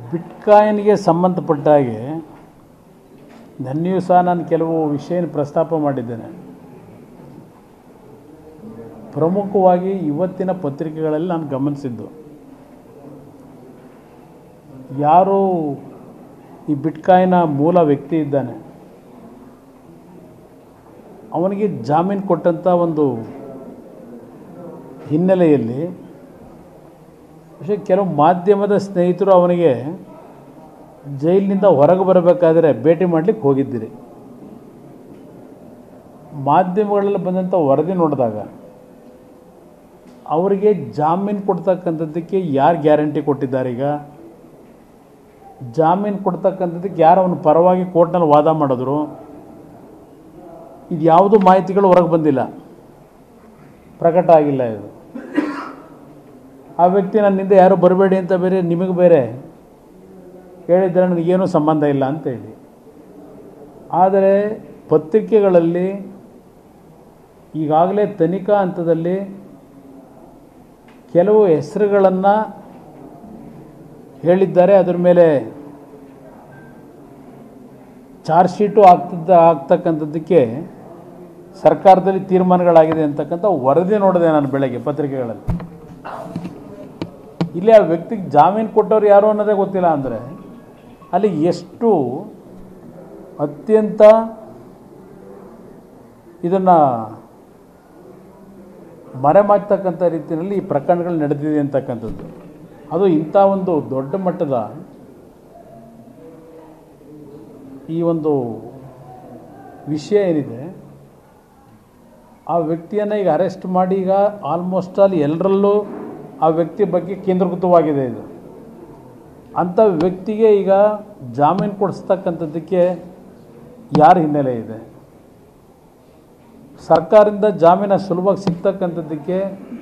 ಬಿಟ್ಕಾಯಿನ್ಗೆ ಸಂಬಂಧಪಟ್ಟ ಹಾಗೆ ನನ್ನೆಯೂ ಸಹ ನಾನು ಕೆಲವು ವಿಷಯ ಪ್ರಸ್ತಾಪ ಮಾಡಿದ್ದೇನೆ ಪ್ರಮುಖವಾಗಿ ಇವತ್ತಿನ ಪತ್ರಿಕೆಗಳಲ್ಲಿ ನಾನು ಗಮನಿಸಿದ್ದು ಯಾರು ಈ ಬಿಟ್ಕಾಯಿನ ಮೂಲ ವ್ಯಕ್ತಿ ಇದ್ದಾನೆ ಅವನಿಗೆ ಜಾಮೀನು ಕೊಟ್ಟಂಥ ಒಂದು ಹಿನ್ನೆಲೆಯಲ್ಲಿ പക്ഷೇ ಕೆಲವು ಮಾಧ್ಯಮದ ಸ್ನೇಹಿತರು ಅವನಿಗೆ ಜೈಲಿನಿಂದ ಹೊರಗೆ ಬರಬೇಕಾದ್ರೆ ಭೇಟಿ ಮಾಡಲಿಕ್ಕೆ ಹೋಗಿದ್ದೀರಿ ಮಾಧ್ಯಮಗಳಲ್ಲಿ ಬಂದಂಥ ವರದಿ ನೋಡಿದಾಗ ಅವರಿಗೆ ಜಾಮೀನು ಕೊಡ್ತಕ್ಕಂಥದ್ದಕ್ಕೆ ಯಾರು ಗ್ಯಾರಂಟಿ ಕೊಟ್ಟಿದ್ದಾರೆ ಈಗ ಜಾಮೀನು ಕೊಡ್ತಕ್ಕಂಥದ್ದಕ್ಕೆ ಯಾರು ಅವನ ಪರವಾಗಿ ಕೋರ್ಟ್ನಲ್ಲಿ ವಾದ ಮಾಡಿದ್ರು ಇದು ಯಾವುದೂ ಮಾಹಿತಿಗಳು ಹೊರಗೆ ಬಂದಿಲ್ಲ ಪ್ರಕಟ ಆಗಿಲ್ಲ ಇದು ಆ ವ್ಯಕ್ತಿ ನನ್ನಿಂದ ಯಾರು ಬರಬೇಡಿ ಅಂತ ಬೇರೆ ನಿಮಗೆ ಬೇರೆ ಹೇಳಿದರೆ ನನಗೇನೂ ಸಂಬಂಧ ಇಲ್ಲ ಅಂತೇಳಿ ಆದರೆ ಪತ್ರಿಕೆಗಳಲ್ಲಿ ಈಗಾಗಲೇ ತನಿಖಾ ಹಂತದಲ್ಲಿ ಕೆಲವು ಹೆಸರುಗಳನ್ನು ಹೇಳಿದ್ದಾರೆ ಅದರ ಮೇಲೆ ಚಾರ್ಜ್ ಶೀಟು ಆಗ್ತದ ಆಗ್ತಕ್ಕಂಥದ್ದಕ್ಕೆ ಸರ್ಕಾರದಲ್ಲಿ ತೀರ್ಮಾನಗಳಾಗಿದೆ ಅಂತಕ್ಕಂಥ ವರದಿ ನೋಡಿದೆ ನಾನು ಬೆಳಗ್ಗೆ ಪತ್ರಿಕೆಗಳಲ್ಲಿ ಇಲ್ಲಿ ಆ ವ್ಯಕ್ತಿಗೆ ಜಾಮೀನು ಕೊಟ್ಟವ್ರು ಯಾರು ಅನ್ನೋದೇ ಗೊತ್ತಿಲ್ಲ ಅಂದರೆ ಅಲ್ಲಿ ಎಷ್ಟು ಅತ್ಯಂತ ಇದನ್ನು ಮರೆಮಾಚ್ತಕ್ಕಂಥ ರೀತಿಯಲ್ಲಿ ಈ ಪ್ರಕರಣಗಳು ನಡೆದಿದೆ ಅಂತಕ್ಕಂಥದ್ದು ಅದು ಇಂಥ ಒಂದು ದೊಡ್ಡ ಮಟ್ಟದ ಈ ಒಂದು ವಿಷಯ ಏನಿದೆ ಆ ವ್ಯಕ್ತಿಯನ್ನು ಈಗ ಅರೆಸ್ಟ್ ಮಾಡಿ ಈಗ ಆಲ್ಮೋಸ್ಟ್ ಆಲ್ ಎಲ್ಲರಲ್ಲೂ ಆ ವ್ಯಕ್ತಿ ಬಗ್ಗೆ ಕೇಂದ್ರೀಕೃತವಾಗಿದೆ ಇದು ಅಂಥ ವ್ಯಕ್ತಿಗೆ ಈಗ ಜಾಮೀನು ಕೊಡಿಸ್ತಕ್ಕಂಥದ್ದಕ್ಕೆ ಯಾರ ಹಿನ್ನೆಲೆ ಇದೆ ಸರ್ಕಾರದಿಂದ ಜಾಮೀನು ಸುಲಭವಾಗಿ ಸಿಗ್ತಕ್ಕಂಥದ್ದಕ್ಕೆ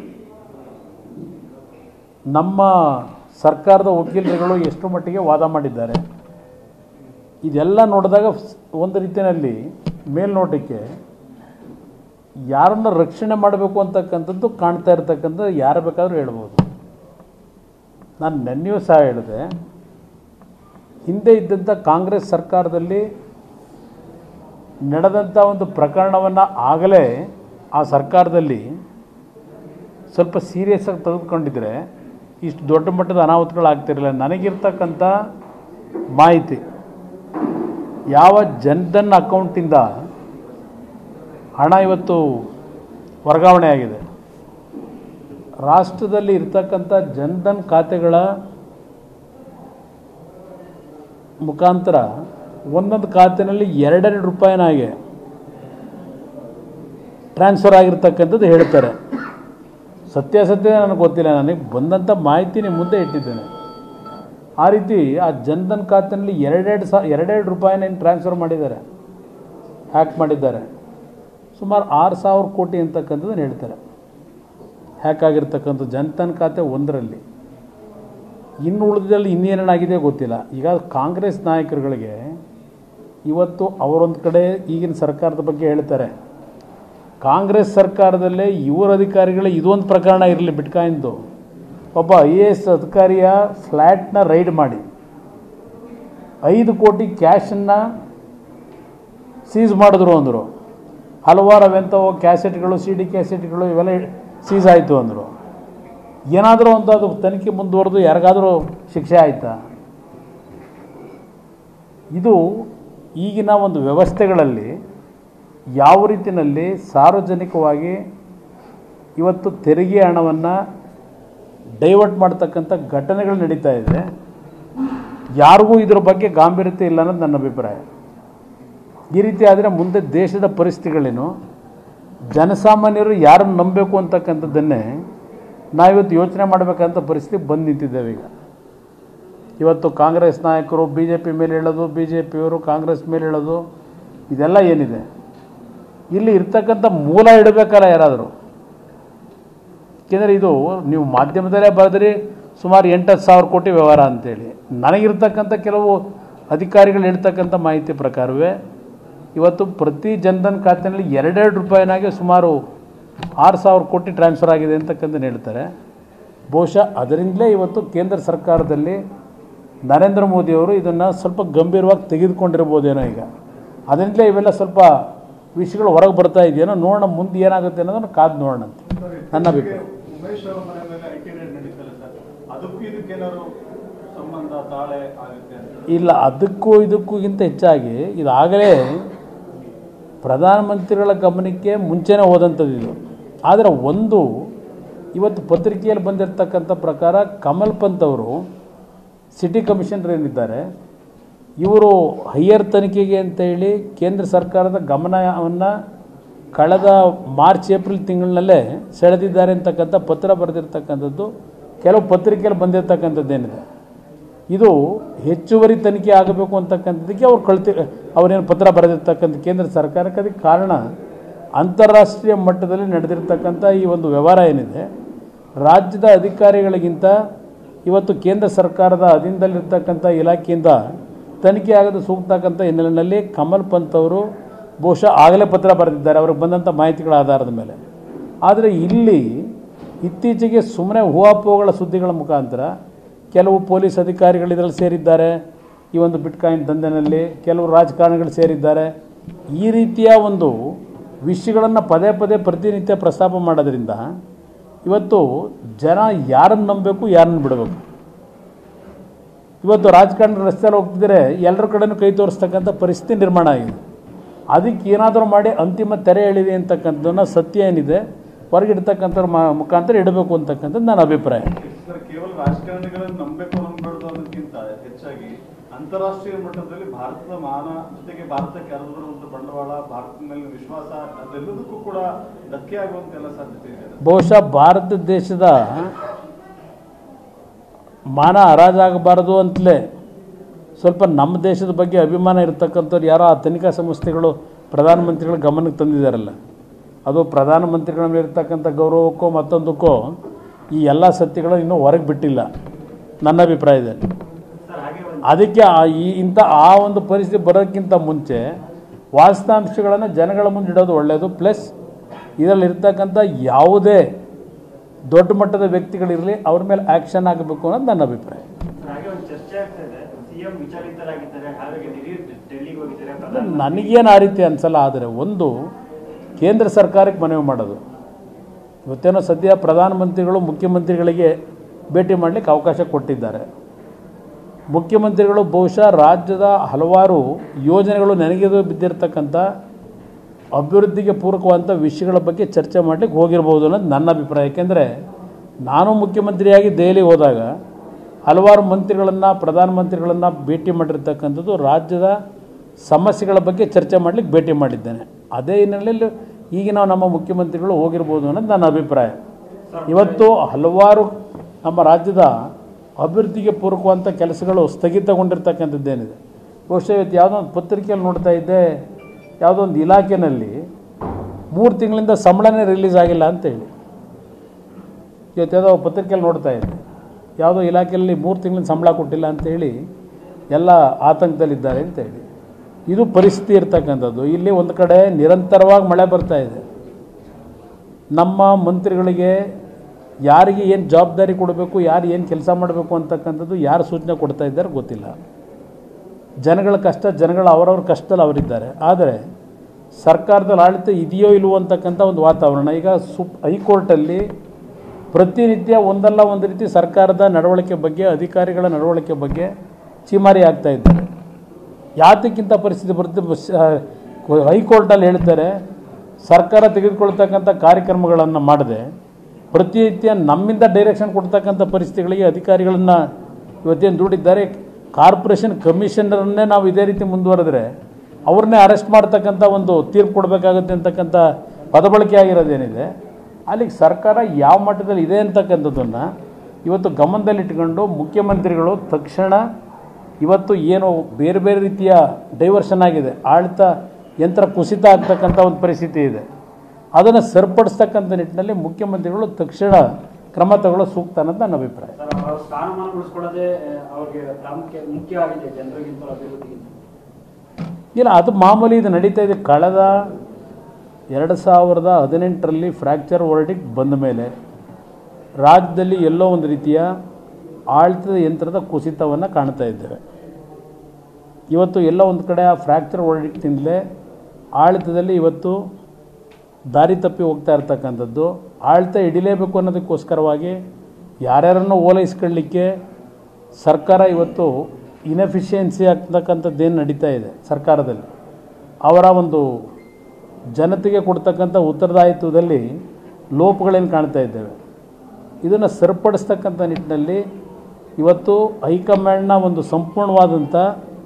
ನಮ್ಮ ಸರ್ಕಾರದ ವಕೀಲರುಗಳು ಎಷ್ಟು ಮಟ್ಟಿಗೆ ವಾದ ಮಾಡಿದ್ದಾರೆ ಇದೆಲ್ಲ ನೋಡಿದಾಗ ಒಂದು ರೀತಿಯಲ್ಲಿ ಮೇಲ್ನೋಟಕ್ಕೆ ಯಾರನ್ನು ರಕ್ಷಣೆ ಮಾಡಬೇಕು ಅಂತಕ್ಕಂಥದ್ದು ಕಾಣ್ತಾ ಇರ್ತಕ್ಕಂಥದ್ದು ಯಾರು ಬೇಕಾದರೂ ಹೇಳ್ಬೋದು ನಾನು ನೆನ್ನೆಯೂ ಸಹ ಹೇಳಿದೆ ಹಿಂದೆ ಇದ್ದಂಥ ಕಾಂಗ್ರೆಸ್ ಸರ್ಕಾರದಲ್ಲಿ ನಡೆದಂಥ ಒಂದು ಪ್ರಕರಣವನ್ನು ಆಗಲೇ ಆ ಸರ್ಕಾರದಲ್ಲಿ ಸ್ವಲ್ಪ ಸೀರಿಯಸ್ ಆಗಿ ತೆಗೆದುಕೊಂಡಿದ್ರೆ ಇಷ್ಟು ದೊಡ್ಡ ಮಟ್ಟದ ಅನಾಹುತಗಳಾಗ್ತಿರಲಿಲ್ಲ ನನಗಿರ್ತಕ್ಕಂಥ ಮಾಹಿತಿ ಯಾವ ಜನ್ಧನ್ ಅಕೌಂಟಿಂದ ಹಣ ಇವತ್ತು ವರ್ಗಾವಣೆ ಆಗಿದೆ ರಾಷ್ಟ್ರದಲ್ಲಿ ಇರ್ತಕ್ಕಂಥ ಜನ್ಧನ್ ಖಾತೆಗಳ ಮುಖಾಂತರ ಒಂದೊಂದು ಖಾತೆಯಲ್ಲಿ ಎರಡೆರಡು ರೂಪಾಯಿನಾಗೆ ಟ್ರಾನ್ಸ್ಫರ್ ಆಗಿರ್ತಕ್ಕಂಥದ್ದು ಹೇಳ್ತಾರೆ ಸತ್ಯಾಸತ್ಯ ನನಗೆ ಗೊತ್ತಿಲ್ಲ ನನಗೆ ಬಂದಂಥ ಮಾಹಿತಿ ನಿಮ್ಮ ಮುಂದೆ ಇಟ್ಟಿದ್ದೇನೆ ಆ ರೀತಿ ಆ ಜನ್ಧನ್ ಖಾತೆಯಲ್ಲಿ ಎರಡೆರಡು ಸಾ ಎರಡೆರಡು ರೂಪಾಯಿನ ಏನು ಟ್ರಾನ್ಸ್ಫರ್ ಮಾಡಿದ್ದಾರೆ ಹ್ಯಾಕ್ ಮಾಡಿದ್ದಾರೆ ಸುಮಾರು ಆರು ಸಾವಿರ ಕೋಟಿ ಅಂತಕ್ಕಂಥದ್ದನ್ನು ಹೇಳ್ತಾರೆ ಹ್ಯಾಕ್ ಆಗಿರ್ತಕ್ಕಂಥ ಜನ್ಧನ್ ಖಾತೆ ಒಂದರಲ್ಲಿ ಇನ್ನು ಉಳಿದಲ್ಲಿ ಇನ್ನೇನಾಗಿದೆ ಗೊತ್ತಿಲ್ಲ ಈಗ ಕಾಂಗ್ರೆಸ್ ನಾಯಕರುಗಳಿಗೆ ಇವತ್ತು ಅವರೊಂದು ಕಡೆ ಈಗಿನ ಸರ್ಕಾರದ ಬಗ್ಗೆ ಹೇಳ್ತಾರೆ ಕಾಂಗ್ರೆಸ್ ಸರ್ಕಾರದಲ್ಲೇ ಇವರ ಅಧಿಕಾರಿಗಳೇ ಇದೊಂದು ಪ್ರಕರಣ ಇರಲಿ ಬಿಟ್ಕಾಯಿಂದು ಒಬ್ಬ ಐ ಎ ಎಸ್ ಅಧಿಕಾರಿಯ ಫ್ಲ್ಯಾಟ್ನ ರೈಡ್ ಮಾಡಿ ಐದು ಕೋಟಿ ಕ್ಯಾಶನ್ನು ಸೀಸ್ ಮಾಡಿದ್ರು ಅಂದರು ಹಲವಾರು ಅವೆಂಥವು ಕ್ಯಾಸೆಟ್ಗಳು ಸಿ ಡಿ ಕ್ಯಾಸೆಟ್ಗಳು ಇವೆಲ್ಲ ಸೀಸ್ ಆಯಿತು ಅಂದರು ಏನಾದರೂ ಒಂದು ಅದು ತನಿಖೆ ಮುಂದುವರೆದು ಯಾರಿಗಾದರೂ ಶಿಕ್ಷೆ ಆಯಿತಾ ಇದು ಈಗಿನ ಒಂದು ವ್ಯವಸ್ಥೆಗಳಲ್ಲಿ ಯಾವ ರೀತಿಯಲ್ಲಿ ಸಾರ್ವಜನಿಕವಾಗಿ ಇವತ್ತು ತೆರಿಗೆ ಹಣವನ್ನು ಡೈವರ್ಟ್ ಮಾಡ್ತಕ್ಕಂಥ ಘಟನೆಗಳು ನಡೀತಾ ಇದೆ ಯಾರಿಗೂ ಇದ್ರ ಬಗ್ಗೆ ಗಾಂಭೀರ್ಯತೆ ಇಲ್ಲ ಅನ್ನೋದು ನನ್ನ ಅಭಿಪ್ರಾಯ ಈ ರೀತಿ ಆದರೆ ಮುಂದೆ ದೇಶದ ಪರಿಸ್ಥಿತಿಗಳೇನು ಜನಸಾಮಾನ್ಯರು ಯಾರನ್ನು ನಂಬಬೇಕು ಅಂತಕ್ಕಂಥದ್ದನ್ನೇ ನಾವಿವತ್ತು ಯೋಚನೆ ಮಾಡಬೇಕಂತ ಪರಿಸ್ಥಿತಿ ಬಂದು ನಿಂತಿದ್ದೇವೆ ಈಗ ಇವತ್ತು ಕಾಂಗ್ರೆಸ್ ನಾಯಕರು ಬಿ ಜೆ ಪಿ ಮೇಲೆ ಹೇಳೋದು ಬಿ ಜೆ ಪಿಯವರು ಕಾಂಗ್ರೆಸ್ ಮೇಲೆ ಹೇಳೋದು ಇದೆಲ್ಲ ಏನಿದೆ ಇಲ್ಲಿ ಇರ್ತಕ್ಕಂಥ ಮೂಲ ಇಡಬೇಕಲ್ಲ ಯಾರಾದರೂ ಏಕೆಂದರೆ ಇದು ನೀವು ಮಾಧ್ಯಮದಲ್ಲೇ ಬರೆದ್ರಿ ಸುಮಾರು ಎಂಟತ್ತು ಸಾವಿರ ಕೋಟಿ ವ್ಯವಹಾರ ಅಂತೇಳಿ ನನಗಿರ್ತಕ್ಕಂಥ ಕೆಲವು ಅಧಿಕಾರಿಗಳು ಹೇಳ್ತಕ್ಕಂಥ ಮಾಹಿತಿ ಪ್ರಕಾರವೇ ಇವತ್ತು ಪ್ರತಿ ಜನ್ಧನ್ ಖಾತೆಯಲ್ಲಿ ಎರಡೆರಡು ರೂಪಾಯಿನಾಗೆ ಸುಮಾರು ಆರು ಸಾವಿರ ಕೋಟಿ ಟ್ರಾನ್ಸ್ಫರ್ ಆಗಿದೆ ಅಂತಕ್ಕಂಥ ಹೇಳ್ತಾರೆ ಬಹುಶಃ ಅದರಿಂದಲೇ ಇವತ್ತು ಕೇಂದ್ರ ಸರ್ಕಾರದಲ್ಲಿ ನರೇಂದ್ರ ಮೋದಿಯವರು ಇದನ್ನು ಸ್ವಲ್ಪ ಗಂಭೀರವಾಗಿ ತೆಗೆದುಕೊಂಡಿರ್ಬೋದೇನೋ ಈಗ ಅದರಿಂದಲೇ ಇವೆಲ್ಲ ಸ್ವಲ್ಪ ವಿಷಯಗಳು ಹೊರಗೆ ಬರ್ತಾ ಇದೆಯೇನೋ ನೋಡೋಣ ಮುಂದೆ ಏನಾಗುತ್ತೆ ಅನ್ನೋದನ್ನು ಕಾದು ನೋಡೋಣ ಅಂತ ನನ್ನ ಅಭಿಪ್ರಾಯ ಉಮೇಶ್ ಅವರ ಮನೆ ಮೇಲೆ ಐ ಟಿ ರೇಡ್ ನಡೀತಲ್ಲ ಸರ್ ಅದಕ್ಕೂ ಇದಕ್ಕೇನಾದ್ರು ಸಂಬಂಧ ತಾಳೆ ಆಗುತ್ತೆ ಅಂತ ಇಲ್ಲ ಅದಕ್ಕೂ ಇದಕ್ಕೂಗಿಂತ ಹೆಚ್ಚಾಗಿ ಇದಾಗಲೇ ಪ್ರಧಾನಮಂತ್ರಿಗಳ ಗಮನಕ್ಕೆ ಮುಂಚೆನೇ ಹೋದಂಥದ್ದು ಇದು ಆದರೆ ಒಂದು ಇವತ್ತು ಪತ್ರಿಕೆಯಲ್ಲಿ ಬಂದಿರತಕ್ಕಂಥ ಪ್ರಕಾರ ಕಮಲ್ ಪಂತ್ ಅವರು ಸಿಟಿ ಕಮಿಷನರ್ ಏನಿದ್ದಾರೆ ಇವರು ಹೈಯರ್ ತನಿಖೆಗೆ ಅಂತ ಹೇಳಿ ಕೇಂದ್ರ ಸರ್ಕಾರದ ಗಮನವನ್ನು ಕಳೆದ ಮಾರ್ಚ್ ಏಪ್ರಿಲ್ ತಿಂಗಳಿನಲ್ಲೇ ಸೆಳೆದಿದ್ದಾರೆ ಅಂತಕ್ಕಂಥ ಪತ್ರ ಬರೆದಿರ್ತಕ್ಕಂಥದ್ದು ಕೆಲವು ಪತ್ರಿಕೆಯಲ್ಲಿ ಬಂದಿರತಕ್ಕಂಥದ್ದೇನಿದೆ ಇದು ಹೆಚ್ಚುವರಿ ತನಿಖೆ ಆಗಬೇಕು ಅಂತಕ್ಕಂಥದ್ದಕ್ಕೆ ಅವ್ರು ಕಳ್ತಿ ಅವರೇನು ಪತ್ರ ಬರೆದಿರ್ತಕ್ಕಂಥ ಕೇಂದ್ರ ಸರ್ಕಾರಕ್ಕೆ ಅದಕ್ಕೆ ಕಾರಣ ಅಂತಾರಾಷ್ಟ್ರೀಯ ಮಟ್ಟದಲ್ಲಿ ನಡೆದಿರ್ತಕ್ಕಂಥ ಈ ಒಂದು ವ್ಯವಹಾರ ಏನಿದೆ ರಾಜ್ಯದ ಅಧಿಕಾರಿಗಳಿಗಿಂತ ಇವತ್ತು ಕೇಂದ್ರ ಸರ್ಕಾರದ ಅಧೀನದಲ್ಲಿರ್ತಕ್ಕಂಥ ಇಲಾಖೆಯಿಂದ ತನಿಖೆ ಆಗದ ಸೂಕ್ತಕ್ಕಂಥ ಹಿನ್ನೆಲೆಯಲ್ಲಿ ಕಮಲ್ ಪಂತ್ ಅವರು ಬಹುಶಃ ಆಗಲೇ ಪತ್ರ ಬರೆದಿದ್ದಾರೆ ಅವ್ರಿಗೆ ಬಂದಂಥ ಮಾಹಿತಿಗಳ ಆಧಾರದ ಮೇಲೆ ಆದರೆ ಇಲ್ಲಿ ಇತ್ತೀಚೆಗೆ ಸುಮ್ಮನೆ ಹೂವಾಪೋಗಳ ಸುದ್ದಿಗಳ ಮುಖಾಂತರ ಕೆಲವು ಪೊಲೀಸ್ ಅಧಿಕಾರಿಗಳು ಇದರಲ್ಲಿ ಸೇರಿದ್ದಾರೆ ಈ ಒಂದು ಬಿಟ್ಕಾಯಿನ್ ದಂಧೆನಲ್ಲಿ ಕೆಲವು ರಾಜಕಾರಣಿಗಳು ಸೇರಿದ್ದಾರೆ ಈ ರೀತಿಯ ಒಂದು ವಿಷಯಗಳನ್ನು ಪದೇ ಪದೇ ಪ್ರತಿನಿತ್ಯ ಪ್ರಸ್ತಾಪ ಮಾಡೋದ್ರಿಂದ ಇವತ್ತು ಜನ ಯಾರನ್ನು ನಂಬಬೇಕು ಯಾರನ್ನು ಬಿಡಬೇಕು ಇವತ್ತು ರಾಜಕಾರಣ ರಸ್ತೆಯಲ್ಲಿ ಹೋಗ್ತಿದ್ರೆ ಎಲ್ಲರ ಕಡೆನೂ ಕೈ ತೋರಿಸ್ತಕ್ಕಂಥ ಪರಿಸ್ಥಿತಿ ನಿರ್ಮಾಣ ಆಗಿದೆ ಅದಕ್ಕೆ ಏನಾದರೂ ಮಾಡಿ ಅಂತಿಮ ತೆರೆ ಎಳಿದೆ ಅಂತಕ್ಕಂಥದ್ದನ್ನ ಸತ್ಯ ಏನಿದೆ ಹೊರಗಿಡ್ತಕ್ಕಂಥವ್ರ ಮ ಮುಖಾಂತರ ಇಡಬೇಕು ಅಂತಕ್ಕಂಥದ್ದು ನನ್ನ ಅಭಿಪ್ರಾಯ ಸರ್ ಕೇವಲ ರಾಜಕಾರಣಿಗಳನ್ನು ನಂಬಬೇಕು ನಂಬಬಾರ್ದು ಅನ್ನೋದಕ್ಕಿಂತ ಹೆಚ್ಚಾಗಿ ಅಂತಾರಾಷ್ಟ್ರೀಯ ಮಟ್ಟದಲ್ಲಿ ಭಾರತದ ಮಾನ ಜೊತೆಗೆ ಭಾರತಕ್ಕೆ ಹರಿದಿರುವಂತ ಬಂಡವಾಳ ಭಾರತದ ಮೇಲೆ ವಿಶ್ವಾಸ ಅದೆಲ್ಲದಕ್ಕೂ ಕೂಡ ಧಕ್ಕೆ ಆಗುವಂತ ಎಲ್ಲ ಸಾಧ್ಯತೆ ಇದೆ ಬಹುಶಃ ಭಾರತ ದೇಶದ ಮಾನ ಹರಾಜಾಗಬಾರದು ಅಂತಲೇ ಸ್ವಲ್ಪ ನಮ್ಮ ದೇಶದ ಬಗ್ಗೆ ಅಭಿಮಾನ ಇರತಕ್ಕಂಥವ್ರು ಯಾರೋ ಆ ತನಿಖಾ ಸಂಸ್ಥೆಗಳು ಪ್ರಧಾನಮಂತ್ರಿಗಳ ಗಮನಕ್ಕೆ ತಂದಿದ್ದಾರಲ್ಲ ಅದು ಪ್ರಧಾನಮಂತ್ರಿಗಳ ಮೇಲೆ ಇರ್ತಕ್ಕಂಥ ಗೌರವಕ್ಕೋ ಮತ್ತೊಂದಕ್ಕೋ ಈ ಎಲ್ಲ ಸತ್ಯಗಳು ಇನ್ನೂ ಹೊರಗೆ ಬಿಟ್ಟಿಲ್ಲ ನನ್ನ ಅಭಿಪ್ರಾಯದಲ್ಲಿ ಅದಕ್ಕೆ ಆ- ಈ ಇಂಥ ಆ ಒಂದು ಪರಿಸ್ಥಿತಿ ಬರೋಕ್ಕಿಂತ ಮುಂಚೆ ವಾಸ್ತವಾಂಶಗಳನ್ನು ಜನಗಳ ಮುಂದೆ ಇಡೋದು ಒಳ್ಳೆಯದು ಪ್ಲಸ್ ಇದರಲ್ಲಿ ಇರ್ತಕ್ಕಂಥ ಯಾವುದೇ ದೊಡ್ಡ ಮಟ್ಟದ ವ್ಯಕ್ತಿಗಳಿರಲಿ ಅವ್ರ ಮೇಲೆ ಆ್ಯಕ್ಷನ್ ಆಗಬೇಕು ಅನ್ನೋದು ನನ್ನ ಅಭಿಪ್ರಾಯ ಹಾಗೆ ಒಂದು ಚರ್ಚೆ ಆಗ್ತಾ ಇದೆ ಸಿಎಂ ವಿಚಾರಿತರಾಗಿದ್ದಾರೆ ಹಾಗಾಗಿ ದಿಢೀರ್ ಡೆಲ್ಲಿಗೆ ಹೋಗಿದ್ದಾರೆ ಅಂದ್ರೆ ಪ್ರಧಾನಿ ನನಗೇನು ಆ ರೀತಿ ಅನ್ಸಲ್ಲ ಆದರೆ ಒಂದು ಕೇಂದ್ರ ಸರ್ಕಾರಕ್ಕೆ ಮನವಿ ಮಾಡೋದು ಇವತ್ತೇನೋ ಸದ್ಯ ಪ್ರಧಾನಮಂತ್ರಿಗಳು ಮುಖ್ಯಮಂತ್ರಿಗಳಿಗೆ ಭೇಟಿ ಮಾಡಲಿಕ್ಕೆ ಅವಕಾಶ ಕೊಟ್ಟಿದ್ದಾರೆ ಮುಖ್ಯಮಂತ್ರಿಗಳು ಬಹುಶಃ ರಾಜ್ಯದ ಹಲವಾರು ಯೋಜನೆಗಳು ನೆನಗೆದು ಬಿದ್ದಿರತಕ್ಕಂಥ ಅಭಿವೃದ್ಧಿಗೆ ಪೂರಕವಾದಂಥ ವಿಷಯಗಳ ಬಗ್ಗೆ ಚರ್ಚೆ ಮಾಡಲಿಕ್ಕೆ ಹೋಗಿರ್ಬೋದು ಅನ್ನೋದು ನನ್ನ ಅಭಿಪ್ರಾಯ ಯಾಕೆಂದರೆ ನಾನು ಮುಖ್ಯಮಂತ್ರಿಯಾಗಿ ದೆಹಲಿಗೆ ಹೋದಾಗ ಹಲವಾರು ಮಂತ್ರಿಗಳನ್ನು ಪ್ರಧಾನಮಂತ್ರಿಗಳನ್ನು ಭೇಟಿ ಮಾಡಿರ್ತಕ್ಕಂಥದ್ದು ರಾಜ್ಯದ ಸಮಸ್ಯೆಗಳ ಬಗ್ಗೆ ಚರ್ಚೆ ಮಾಡಲಿಕ್ಕೆ ಭೇಟಿ ಮಾಡಿದ್ದೇನೆ ಅದೇ ಹಿನ್ನೆಲೆಯಲ್ಲಿ ಈಗಿನ ನಮ್ಮ ಮುಖ್ಯಮಂತ್ರಿಗಳು ಹೋಗಿರ್ಬೋದು ಅನ್ನೋದು ನನ್ನ ಅಭಿಪ್ರಾಯ ಇವತ್ತು ಹಲವಾರು ನಮ್ಮ ರಾಜ್ಯದ ಅಭಿವೃದ್ಧಿಗೆ ಪೂರಕವಾದಂಥ ಕೆಲಸಗಳು ಸ್ಥಗಿತಗೊಂಡಿರ್ತಕ್ಕಂಥದ್ದೇನಿದೆ ಬಹುಶಃ ಇವತ್ತು ಯಾವುದೋ ಒಂದು ಪತ್ರಿಕೆಯಲ್ಲಿ ನೋಡ್ತಾ ಇದ್ದೆ ಯಾವುದೋ ಒಂದು ಇಲಾಖೆಯಲ್ಲಿ ಮೂರು ತಿಂಗಳಿಂದ ಸಂಬಳನೇ ರಿಲೀಸ್ ಆಗಿಲ್ಲ ಅಂತೇಳಿ ಇವತ್ತು ಯಾವುದೋ ಪತ್ರಿಕೆಯಲ್ಲಿ ನೋಡ್ತಾ ಇದ್ದೆ ಯಾವುದೋ ಇಲಾಖೆಯಲ್ಲಿ ಮೂರು ತಿಂಗಳಿಂದ ಸಂಬಳ ಕೊಟ್ಟಿಲ್ಲ ಅಂತೇಳಿ ಎಲ್ಲ ಆತಂಕದಲ್ಲಿದ್ದಾರೆ ಅಂತೇಳಿ ಇದು ಪರಿಸ್ಥಿತಿ ಇರ್ತಕ್ಕಂಥದ್ದು ಇಲ್ಲಿ ಒಂದು ಕಡೆ ನಿರಂತರವಾಗಿ ಮಳೆ ಬರ್ತಾ ಇದೆ ನಮ್ಮ ಮಂತ್ರಿಗಳಿಗೆ ಯಾರಿಗೆ ಏನು ಜವಾಬ್ದಾರಿ ಕೊಡಬೇಕು ಯಾರು ಏನು ಕೆಲಸ ಮಾಡಬೇಕು ಅಂತಕ್ಕಂಥದ್ದು ಯಾರು ಸೂಚನೆ ಕೊಡ್ತಾ ಇದ್ದಾರೆ ಗೊತ್ತಿಲ್ಲ ಜನಗಳ ಕಷ್ಟ ಜನಗಳ ಅವರವ್ರ ಕಷ್ಟದಲ್ಲಿ ಅವರಿದ್ದಾರೆ ಆದರೆ ಸರ್ಕಾರದಲ್ಲಿ ಆಡಳಿತ ಇದೆಯೋ ಇಲ್ವೋ ಅಂತಕ್ಕಂಥ ಒಂದು ವಾತಾವರಣ ಈಗ ಸುಪ್ ಹೈಕೋರ್ಟಲ್ಲಿ ಪ್ರತಿನಿತ್ಯ ಒಂದಲ್ಲ ಒಂದು ರೀತಿ ಸರ್ಕಾರದ ನಡವಳಿಕೆ ಬಗ್ಗೆ ಅಧಿಕಾರಿಗಳ ನಡವಳಿಕೆ ಬಗ್ಗೆ ಚೀಮಾರಿ ಆಗ್ತಾ ಇದ್ದಾರೆ ಯಾತಕ್ಕಿಂತ ಪರಿಸ್ಥಿತಿ ಬರುತ್ತೆ ಬಸ್- ಆ, ಹೈಕೋರ್ಟಲ್ಲಿ ಹೇಳ್ತಾರೆ ಸರ್ಕಾರ ತೆಗೆದುಕೊಳ್ತಕ್ಕಂಥ ಕಾರ್ಯಕ್ರಮಗಳನ್ನು ಮಾಡದೆ ಪ್ರತಿನಿತ್ಯ ನಮ್ಮಿಂದ ಡೈರೆಕ್ಷನ್ ಕೊಡ್ತಕ್ಕಂಥ ಪರಿಸ್ಥಿತಿಗಳಿಗೆ ಅಧಿಕಾರಿಗಳನ್ನು ಇವತ್ತೇನು ದುಡಿದ್ದಾರೆ ಕಾರ್ಪೊರೇಷನ್ ಕಮಿಷನರನ್ನೇ ನಾವು ಇದೇ ರೀತಿ ಮುಂದುವರೆದ್ರೆ ಅವ್ರನ್ನೇ ಅರೆಸ್ಟ್ ಮಾಡ್ತಕ್ಕಂಥ ಒಂದು ತೀರ್ಪು ಕೊಡಬೇಕಾಗುತ್ತೆ ಅಂತಕ್ಕಂಥ ಪದಬಳಕೆ ಆಗಿರೋದೇನಿದೆ ಅಲ್ಲಿಗೆ ಸರ್ಕಾರ ಯಾವ ಮಟ್ಟದಲ್ಲಿ ಇದೆ ಅಂತಕ್ಕಂಥದ್ದನ್ನು ಇವತ್ತು ಗಮನದಲ್ಲಿಟ್ಕೊಂಡು ಮುಖ್ಯಮಂತ್ರಿಗಳು ತಕ್ಷಣ ಇವತ್ತು ಏನು ಬೇರೆ ಬೇರೆ ರೀತಿಯ ಡೈವರ್ಷನ್ ಆಗಿದೆ ಆಡಳಿತ ಯಂತ್ರ ಕುಸಿತ ಆಗ್ತಕ್ಕಂಥ ಒಂದು ಪರಿಸ್ಥಿತಿ ಇದೆ ಅದನ್ನು ಸರಿಪಡಿಸ್ತಕ್ಕಂಥ ನಿಟ್ಟಿನಲ್ಲಿ ಮುಖ್ಯಮಂತ್ರಿಗಳು ತಕ್ಷಣ ಕ್ರಮ ತಗೊಳ್ಳೋ ಸೂಕ್ತ ಅನ್ನೋದು ನನ್ನ ಅಭಿಪ್ರಾಯ ಸರ್ ಅವರ ಸ್ಥಾನಮಾನ ಉಳಿಸ್ಕೊಳ್ಳೋದೇ ಆ, ಅವ್ರಿಗೆ ಪ್ರಾಮುಖ್ಯ ಮುಖ್ಯವಾಗಿದೆ ಜನರಿಗಿಂತ ಅಭಿವೃದ್ಧಿಗಿಂತ ಇಲ್ಲ ಅದು ಮಾಮೂಲಿ ಇದು ನಡೀತಾ ಇದೆ ಕಳೆದ ಎರಡು ಸಾವಿರದ ಹದಿನೆಂಟರಲ್ಲಿ ಫ್ರ್ಯಾಕ್ಚರ್ ವರ್ಡಿಕ್ ಬಂದ ಮೇಲೆ ರಾಜ್ಯದಲ್ಲಿ ಎಲ್ಲೋ ಒಂದು ರೀತಿಯ ಆಡಳಿತದ ಯಂತ್ರದ ಕುಸಿತವನ್ನು ಕಾಣ್ತಾ ಇದ್ದೇವೆ ಇವತ್ತು ಎಲ್ಲ ಒಂದು ಕಡೆ ಆ ಫ್ರ್ಯಾಕ್ಚರ್ ಹೊರಡಿಟ್ಟಿಂದಲೇ ಆಡಳಿತದಲ್ಲಿ ಇವತ್ತು ದಾರಿ ತಪ್ಪಿ ಹೋಗ್ತಾ ಇರ್ತಕ್ಕಂಥದ್ದು ಆಡಳಿತ ಹಿಡಿಲೇಬೇಕು ಅನ್ನೋದಕ್ಕೋಸ್ಕರವಾಗಿ ಯಾರ್ಯಾರನ್ನು ಓಲೈಸ್ಕೊಳ್ಳಿಕ್ಕೆ ಸರ್ಕಾರ ಇವತ್ತು ಇನಫಿಷಿಯನ್ಸಿ ಆಗ್ತಕ್ಕಂಥದ್ದೇನು ನಡೀತಾ ಇದೆ ಸರ್ಕಾರದಲ್ಲಿ ಅವರ ಒಂದು ಜನತೆಗೆ ಕೊಡ್ತಕ್ಕಂಥ ಉತ್ತರದಾಯಿತ್ವದಲ್ಲಿ ಲೋಪಗಳೇನು ಕಾಣ್ತಾ ಇದ್ದೇವೆ ಇದನ್ನು ಸರಿಪಡಿಸ್ತಕ್ಕಂಥ ನಿಟ್ಟಿನಲ್ಲಿ ಇವತ್ತು ಹೈಕಮಾಂಡ್ನ ಒಂದು ಸಂಪೂರ್ಣವಾದಂಥ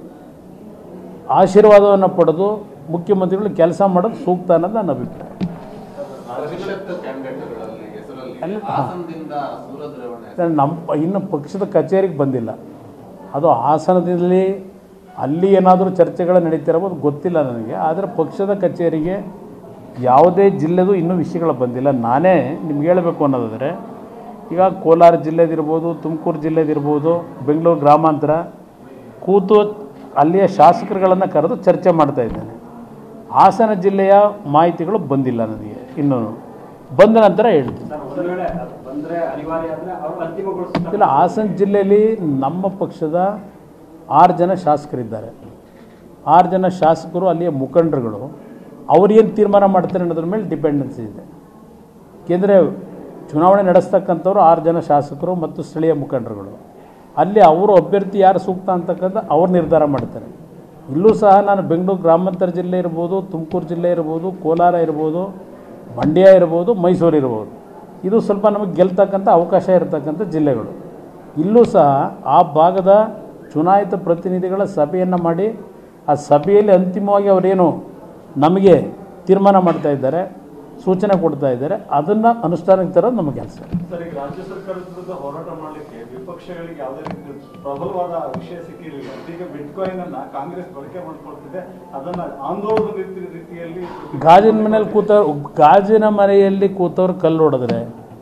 ಆಶೀರ್ವಾದವನ್ನು ಪಡೆದು ಮುಖ್ಯಮಂತ್ರಿಗಳು ಕೆಲಸ ಮಾಡೋದು ಸೂಕ್ತ ಅನ್ನೋದು ನನ್ನ ಅಭಿಪ್ರಾಯ ಪರಿಷತ್ ಕ್ಯಾಂಡಿಡೇಟ್ಗಳಲ್ಲಿ ಹೆಸರಲ್ಲಿ ಅಲ್ಲಿ- ಹಾಸನದಿಂದ ಸೂರಜ್ ರೇವಣ್ಣ ಹೆಸರು ನಮ್ಮ ಇನ್ನು ಪಕ್ಷದ ಕಚೇರಿಗೆ ಬಂದಿಲ್ಲ ಅದು ಹಾಸನದಲ್ಲಿ ಅಲ್ಲಿ ಏನಾದರೂ ಚರ್ಚೆಗಳು ನಡೀತಿರಬಹುದು ಗೊತ್ತಿಲ್ಲ ನನಗೆ ಆದರೆ ಪಕ್ಷದ ಕಚೇರಿಗೆ ಯಾವುದೇ ಜಿಲ್ಲೆದು ಇನ್ನೂ ವಿಷಯಗಳು ಬಂದಿಲ್ಲ ನಾನೇ ನಿಮ್ಗೆ ಹೇಳಬೇಕು ಅನ್ನೋದಾದರೆ ಈಗ ಕೋಲಾರ ಜಿಲ್ಲೆದಿರ್ಬೋದು ತುಮಕೂರು ಜಿಲ್ಲೆದಿರ್ಬೋದು ಬೆಂಗಳೂರು ಗ್ರಾಮಾಂತರ ಕೂತು ಅಲ್ಲಿಯ ಶಾಸಕರುಗಳನ್ನು ಕರೆದು ಚರ್ಚೆ ಮಾಡ್ತಾ ಇದ್ದೇನೆ ಹಾಸನ ಜಿಲ್ಲೆಯ ಮಾಹಿತಿಗಳು ಬಂದಿಲ್ಲ ನನಗೆ ಇನ್ನೂ ಬಂದ ನಂತರ ಹೇಳ್ತೀನಿ ಸರ್ ಒಂದು ವೇಳೆ ಅದು ಬಂದ್ರೆ ಅನಿವಾರ್ಯ ಅಂದ್ರೆ ಅವ್ರು ಅಂತಿಮಗೊಳಿಸ್ತಾರೆ ಇಲ್ಲ ಹಾಸನ ಜಿಲ್ಲೆಯಲ್ಲಿ ನಮ್ಮ ಪಕ್ಷದ ಆರು ಜನ ಶಾಸಕರಿದ್ದಾರೆ ಆರು ಜನ ಶಾಸಕರು ಅಲ್ಲಿಯ ಮುಖಂಡರುಗಳು ಅವ್ರು ಏನು ತೀರ್ಮಾನ ಮಾಡ್ತಾರೆ ಅನ್ನೋದ್ರ ಮೇಲೆ ಡಿಪೆಂಡೆನ್ಸಿ ಇದೆ ಏಕೆಂದರೆ ಚುನಾವಣೆ ನಡೆಸ್ತಕ್ಕಂಥವ್ರು ಆರು ಜನ ಶಾಸಕರು ಮತ್ತು ಸ್ಥಳೀಯ ಮುಖಂಡರುಗಳು ಅಲ್ಲಿ ಅವರು ಅಭ್ಯರ್ಥಿ ಯಾರು ಸೂಕ್ತ ಅಂತಕ್ಕಂಥ ಅವ್ರು ನಿರ್ಧಾರ ಮಾಡ್ತಾರೆ ಇಲ್ಲೂ ಸಹ ನಾನು ಬೆಂಗಳೂರು ಗ್ರಾಮಾಂತರ ಜಿಲ್ಲೆ ಇರ್ಬೋದು ತುಮಕೂರು ಜಿಲ್ಲೆ ಇರ್ಬೋದು ಕೋಲಾರ ಇರ್ಬೋದು ಮಂಡ್ಯ ಇರ್ಬೋದು ಮೈಸೂರು ಇರ್ಬೋದು ಇದು ಸ್ವಲ್ಪ ನಮಗೆ ಗೆಲ್ತಕ್ಕಂಥ ಅವಕಾಶ ಇರತಕ್ಕಂಥ ಜಿಲ್ಲೆಗಳು ಇಲ್ಲೂ ಸಹ ಆ ಭಾಗದ ಚುನಾಯಿತ ಪ್ರತಿನಿಧಿಗಳ ಸಭೆಯನ್ನು ಮಾಡಿ ಆ ಸಭೆಯಲ್ಲಿ ಅಂತಿಮವಾಗಿ ಅವರೇನು ನಮಗೆ ತೀರ್ಮಾನ ಮಾಡ್ತಾ ಇದ್ದಾರೆ ಸೂಚನೆ ಕೊಡ್ತಾ ಇದ್ದಾರೆ ಅದನ್ನು ಅನುಷ್ಠಾನಕ್ಕೆ ತರೋದು ನಮ್ಮ ಕೆಲಸ ಸರ್ ಈಗ ರಾಜ್ಯ ಸರ್ಕಾರದ ವಿರುದ್ಧ ಹೋರಾಟ ಮಾಡಲಿಕ್ಕೆ ವಿಪಕ್ಷಗಳಿಗೆ ಯಾವುದೇ ರೀತಿ ಪ್ರಬಲವಾದ ವಿಷಯ ಸಿಕ್ಕಿರಲಿಲ್ಲ ಈಗ ಬಿಟ್ಕಾಯಿನ್ ಅನ್ನ ಕಾಂಗ್ರೆಸ್ ಬಳಕೆ ಮಾಡ್ಕೊಳ್ತಿದೆ ಅದನ್ನ ಆಂದೋಲನ ರೀತಿ ರೀತಿಯಲ್ಲಿ ಗಾಜಿನ ಮನೆಯಲ್ಲಿ ಕೂತ ಗಾಜಿನ ಮನೆಯಲ್ಲಿ ಕೂತವ್ರು ಕಲ್ಲು ಹೊಡೆದ್ರೆ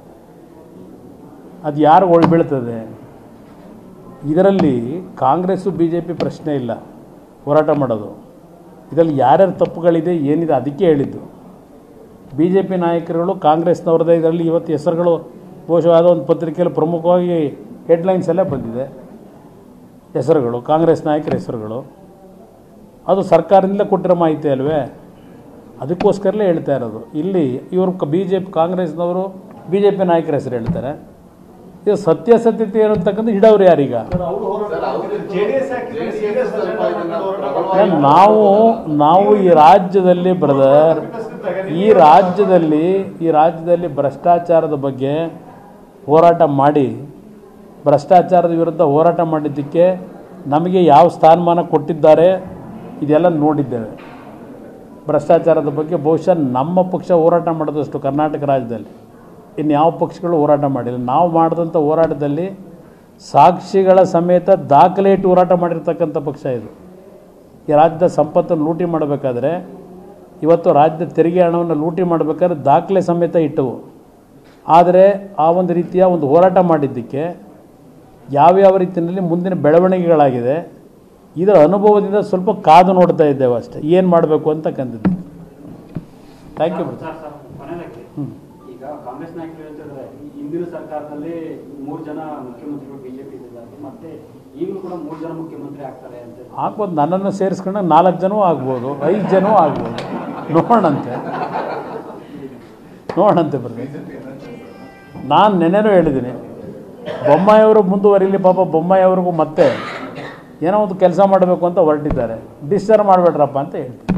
ಅದು ಯಾರು ಒಳ್ ಬೀಳ್ತದೆ ಇದರಲ್ಲಿ ಕಾಂಗ್ರೆಸ್ಸು ಬಿ ಜೆ ಪಿ ಪ್ರಶ್ನೆ ಇಲ್ಲ ಹೋರಾಟ ಮಾಡೋದು ಇದರಲ್ಲಿ ಯಾರ್ಯಾರ ತಪ್ಪುಗಳಿದೆ ಏನಿದೆ ಅದಕ್ಕೆ ಹೇಳಿದ್ದು ಬಿ ಜೆ ಪಿ ನಾಯಕರುಗಳು ಕಾಂಗ್ರೆಸ್ನವ್ರದ್ದೇ ಇದರಲ್ಲಿ ಇವತ್ತು ಹೆಸರುಗಳು ಬಹುಶಃ ಯಾವುದೋ ಒಂದು ಪತ್ರಿಕೆಯಲ್ಲಿ ಪ್ರಮುಖವಾಗಿ ಹೆಡ್ಲೈನ್ಸ್ ಎಲ್ಲ ಬಂದಿದೆ ಹೆಸರುಗಳು ಕಾಂಗ್ರೆಸ್ ನಾಯಕರ ಹೆಸರುಗಳು ಅದು ಸರ್ಕಾರದಿಂದಲೇ ಕೊಟ್ಟಿರೋ ಮಾಹಿತಿ ಅಲ್ವೇ ಅದಕ್ಕೋಸ್ಕರಲೇ ಹೇಳ್ತಾ ಇರೋದು ಇಲ್ಲಿ ಇವರು ಬಿ ಜೆ ಪಿ ಕಾಂಗ್ರೆಸ್ನವರು ಬಿ ಜೆ ಪಿ ನಾಯಕರ ಹೆಸರು ಹೇಳ್ತಾರೆ ಇದು ಸತ್ಯಾಸತ್ಯತೆ ಏನು ಅಂತಕ್ಕಂಥ ಹಿಡವ್ರು ಯಾರೀಗ ಸರ್ ಅವರು ಹೋರಾಟ ಜೆಡಿಎಸ್ JDS ಸ್ವಲ್ಪ ಇದನ್ನ ಪ್ರಬಲವಾಗಿ ನಾವು ನಾವು ಈ ರಾಜ್ಯದಲ್ಲಿ ಬ್ರದರ್ ಈ ರಾಜ್ಯದಲ್ಲಿ ಈ ರಾಜ್ಯದಲ್ಲಿ ಭ್ರಷ್ಟಾಚಾರದ ಬಗ್ಗೆ ಹೋರಾಟ ಮಾಡಿ ಭ್ರಷ್ಟಾಚಾರದ ವಿರುದ್ಧ ಹೋರಾಟ ಮಾಡಿದ್ದಕ್ಕೆ ನಮಗೆ ಯಾವ ಸ್ಥಾನಮಾನ ಕೊಟ್ಟಿದ್ದಾರೆ ಇದೆಲ್ಲ ನೋಡಿದ್ದೇವೆ ಭ್ರಷ್ಟಾಚಾರದ ಬಗ್ಗೆ ಬಹುಶಃ ನಮ್ಮ ಪಕ್ಷ ಹೋರಾಟ ಮಾಡೋದಷ್ಟು ಕರ್ನಾಟಕ ರಾಜ್ಯದಲ್ಲಿ ಇನ್ನು ಯಾವ ಪಕ್ಷಗಳು ಹೋರಾಟ ಮಾಡಿಲ್ಲ ನಾವು ಮಾಡಿದಂಥ ಹೋರಾಟದಲ್ಲಿ ಸಾಕ್ಷಿಗಳ ಸಮೇತ ದಾಖಲೆ ಇಟ್ಟು ಹೋರಾಟ ಮಾಡಿರ್ತಕ್ಕಂಥ ಪಕ್ಷ ಇದು ಈ ರಾಜ್ಯದ ಸಂಪತ್ತನ್ನು ಲೂಟಿ ಮಾಡಬೇಕಾದ್ರೆ ಇವತ್ತು ರಾಜ್ಯದ ತೆರಿಗೆ ಹಣವನ್ನು ಲೂಟಿ ಮಾಡಬೇಕಾದ್ರೆ ದಾಖಲೆ ಸಮೇತ ಇಟ್ಟವು ಆದರೆ ಆ ಒಂದು ರೀತಿಯ ಒಂದು ಹೋರಾಟ ಮಾಡಿದ್ದಕ್ಕೆ ಯಾವ್ಯಾವ ರೀತಿಯಲ್ಲಿ ಮುಂದಿನ ಬೆಳವಣಿಗೆಗಳಾಗಿದೆ ಇದರ ಅನುಭವದಿಂದ ಸ್ವಲ್ಪ ಕಾದು ನೋಡ್ತಾ ಇದ್ದೇವೆ ಅಷ್ಟೇ ಏನು ಮಾಡಬೇಕು ಅಂತ ಕಂದಿದ್ದೀವಿ ಥ್ಯಾಂಕ್ ಯು ಸರ್ ಸರ್ ಕೊನೆಯದಾಗಿ ಹ್ಮ್. ಈಗ ಕಾಂಗ್ರೆಸ್ ನಾಯಕರು ಹೇಳ್ತಿದ್ದಾರೆ ಈ ಹಿಂದಿನ ಸರ್ಕಾರದಲ್ಲಿ ಮೂರು ಜನ ಮುಖ್ಯಮಂತ್ರಿಗಳು ಬಿಜೆಪಿ ಇದ್ದಾರೆ ಮತ್ತೆ ಈಗಲೂ ಕೂಡ ಮೂರು ಜನ ಮುಖ್ಯಮಂತ್ರಿ ಆಗ್ತಾರೆ ಅಂತ ಆಗ್ಬೋದು ನನ್ನನ್ನು ಸೇರಿಸ್ಕೊಂಡು ನಾಲ್ಕು ಜನವೂ ಆಗ್ಬೋದು ಐದು ಜನವೂ ಆಗ್ಬೋದು ನೋಡೋಣಂತೆ ನೋಡೋಣಂತೆ ಬರ್ರಿ ನಾನು ನೆನೆನೂ ಹೇಳಿದ್ದೀನಿ ಬೊಮ್ಮಾಯಿಯವರು ಮುಂದುವರಿಲಿ ಪಾಪ ಬೊಮ್ಮಾಯಿಯವ್ರಿಗೂ ಮತ್ತೆ ಏನೋ ಒಂದು ಕೆಲಸ ಮಾಡಬೇಕು ಅಂತ ಹೊರಟಿದ್ದಾರೆ ಡಿಸ್ಟರ್ಬ್ ಮಾಡಬೇಡ್ರಪ್ಪ ಅಂತ ಹೇಳ್ತೀನಿ